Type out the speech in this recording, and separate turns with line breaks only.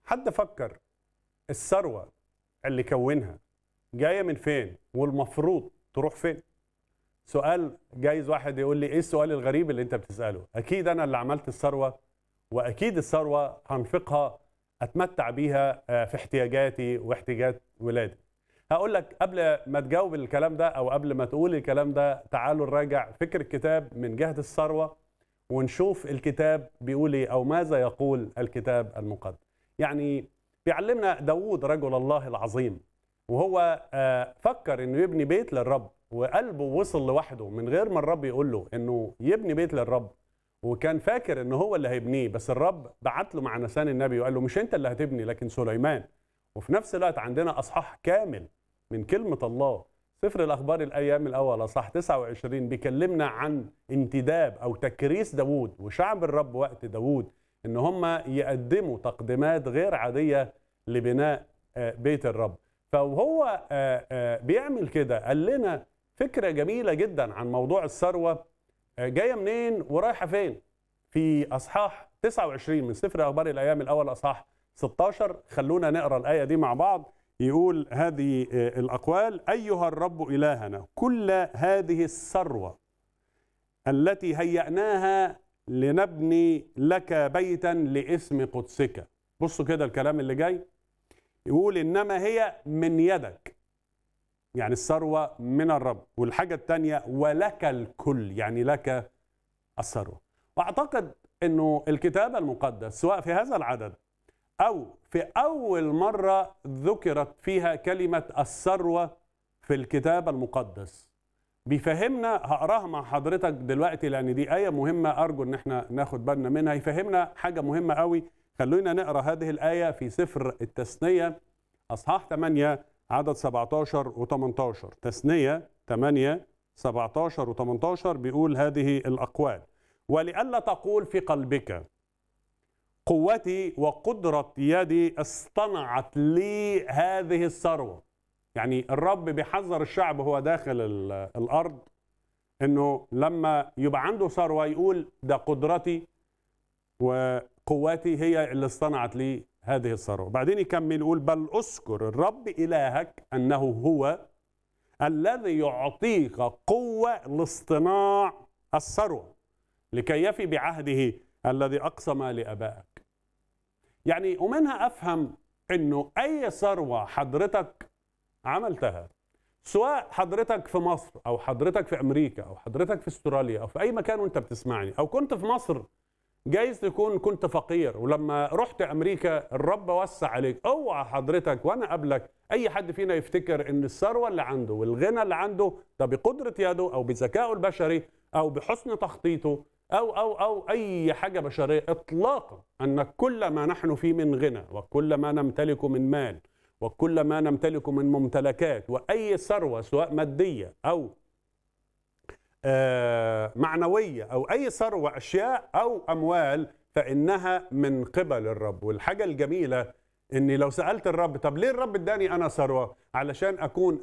حد فكر الثروه اللي كونها جايه من فين والمفروض تروح فين سؤال جايز واحد يقول لي ايه السؤال الغريب اللي انت بتساله اكيد انا اللي عملت الثروه واكيد الثروه هنفقها اتمتع بيها آه، في احتياجاتي واحتياجات ولادي هقول لك قبل ما تجاوب الكلام ده او قبل ما تقول الكلام ده تعالوا نراجع فكر الكتاب من جهه الثروه ونشوف الكتاب بيقول ايه او ماذا يقول الكتاب المقدس يعني بيعلمنا داوود رجل الله العظيم وهو آه، فكر انه يبني بيت للرب وقلبه وصل لوحده من غير ما الرب يقول له انه يبني بيت للرب وكان فاكر ان هو اللي هيبنيه بس الرب بعت له مع نسان النبي وقال له مش انت اللي هتبني لكن سليمان وفي نفس الوقت عندنا اصحاح كامل من كلمه الله سفر الاخبار الايام الاول اصحاح 29 بيكلمنا عن انتداب او تكريس داوود وشعب الرب وقت داوود ان هم يقدموا تقديمات غير عاديه لبناء آه، بيت الرب فهو آه، آه، بيعمل كده قال لنا فكره جميله جدا عن موضوع الثروه آه، جايه منين ورايحه فين في اصحاح 29 من سفر اخبار الايام الاول اصحاح 16 خلونا نقرا الايه دي مع بعض يقول هذه آه، الاقوال ايها الرب الهنا كل هذه الثروه التي هيأناها لنبني لك بيتا لاسم قدسك بصوا كده الكلام اللي جاي يقول انما هي من يدك يعني الثروه من الرب والحاجه الثانيه ولك الكل يعني لك الثروه واعتقد انه الكتاب المقدس سواء في هذا العدد او في اول مره ذكرت فيها كلمه الثروه في الكتاب المقدس بيفهمنا هقراها مع حضرتك دلوقتي لان دي ايه مهمه ارجو ان احنا ناخد بالنا منها يفهمنا حاجه مهمه قوي خلونا نقرا هذه الايه في سفر التثنيه اصحاح 8 عدد 17 و18 تثنيه 8 17 و18 بيقول هذه الاقوال ولئلا تقول في قلبك قوتي وقدرة يدي اصطنعت لي هذه الثروة يعني الرب بيحذر الشعب هو داخل ال- الأرض إنه لما يبقى عنده ثروة يقول ده قدرتي وقوتي هي اللي اصطنعت لي هذه الثروة بعدين يكمل يقول بل أذكر الرب إلهك أنه هو الذي يعطيك قوة لاصطناع الثروة لكي يفي بعهده الذي أقسم لآبائك يعني ومنها أفهم أنه أي ثروة حضرتك عملتها سواء حضرتك في مصر أو حضرتك في أمريكا أو حضرتك في استراليا أو في أي مكان وأنت بتسمعني أو كنت في مصر جايز تكون كنت فقير ولما رحت امريكا الرب وسع عليك اوعى حضرتك وانا قبلك اي حد فينا يفتكر ان الثروه اللي عنده والغنى اللي عنده ده بقدره يده او بذكائه البشري او بحسن تخطيطه او او او اي حاجه بشريه اطلاقا ان كل ما نحن فيه من غنى وكل ما نمتلكه من مال وكل ما نمتلكه من ممتلكات واي ثروه سواء ماديه او آه، معنوية أو أي ثروة أشياء أو أموال فإنها من قبل الرب والحاجة الجميلة إني لو سألت الرب طب ليه الرب اداني أنا ثروة علشان أكون